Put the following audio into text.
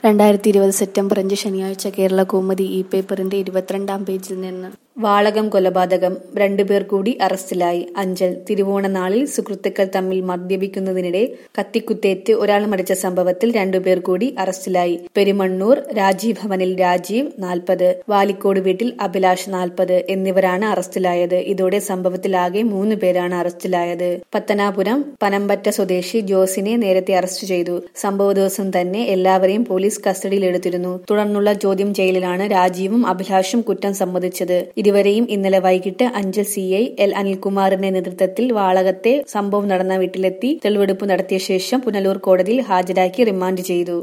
രണ്ടായിരത്തി ഇരുപത് സെപ്റ്റംബർ അഞ്ച് ശനിയാഴ്ച കേരള കൗമുദി ഇ പേപ്പറിന്റെ ഇരുപത്തിരണ്ടാം പേജിൽ നിന്ന് വാളകം കൊലപാതകം രണ്ടുപേർ കൂടി അറസ്റ്റിലായി അഞ്ചൽ തിരുവോണനാളിൽ സുഹൃത്തുക്കൾ തമ്മിൽ മദ്യപിക്കുന്നതിനിടെ കത്തിക്കുത്തേറ്റ് ഒരാൾ മരിച്ച സംഭവത്തിൽ രണ്ടുപേർ കൂടി അറസ്റ്റിലായി പെരുമണ്ണൂർ രാജീവ് ഭവനിൽ രാജീവ് നാൽപ്പത് വാലിക്കോട് വീട്ടിൽ അഭിലാഷ് നാൽപ്പത് എന്നിവരാണ് അറസ്റ്റിലായത് ഇതോടെ സംഭവത്തിലാകെ മൂന്ന് പേരാണ് അറസ്റ്റിലായത് പത്തനാപുരം പനമ്പറ്റ സ്വദേശി ജോസിനെ നേരത്തെ അറസ്റ്റ് ചെയ്തു സംഭവ ദിവസം തന്നെ എല്ലാവരെയും പോലീസ് കസ്റ്റഡിയിലെടുത്തിരുന്നു തുടർന്നുള്ള ചോദ്യം ചെയ്യലിലാണ് രാജീവും അഭിലാഷും കുറ്റം സമ്മതിച്ചത് ഇരുവരെയും ഇന്നലെ വൈകിട്ട് അഞ്ചൽ സി ഐ എൽ അനിൽകുമാറിന്റെ നേതൃത്വത്തിൽ വാളകത്തെ സംഭവം നടന്ന വീട്ടിലെത്തി തെളിവെടുപ്പ് നടത്തിയ ശേഷം പുനലൂർ കോടതിയിൽ ഹാജരാക്കി റിമാൻഡ് ചെയ്തു